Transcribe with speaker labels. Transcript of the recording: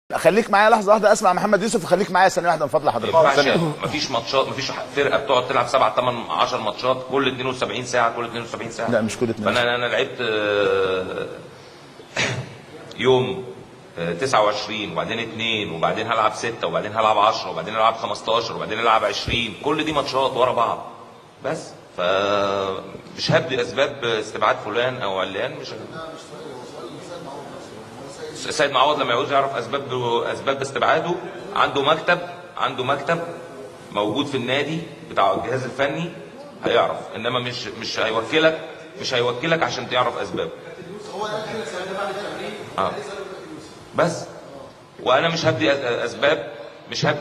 Speaker 1: خليك معايا لحظه واحده اسمع محمد يوسف وخليك معايا ثانيه واحده من فضل
Speaker 2: ما
Speaker 1: حضرتك
Speaker 2: ينفعش
Speaker 1: ثانية.
Speaker 2: مفيش ماتشات مفيش فرقه بتقعد تلعب 7 8 10 ماتشات كل 72 ساعه كل 72 ساعه
Speaker 1: لا، مش كل 72
Speaker 2: فانا انا لعبت آه، يوم آه، 29 وبعدين 2 وبعدين هلعب 6 وبعدين هلعب 10 وبعدين هلعب 15 وبعدين هلعب 20 كل دي ماتشات ورا بعض بس ف مش هبدي اسباب استبعاد فلان او علان مش سيد معوض لما يعوز يعرف اسباب اسباب استبعاده عنده مكتب عنده مكتب موجود في النادي بتاع الجهاز الفني هيعرف انما مش مش هيوكلك مش هيوكلك عشان تعرف اسباب آه. بس وانا مش هبدي أس- اسباب مش هبدي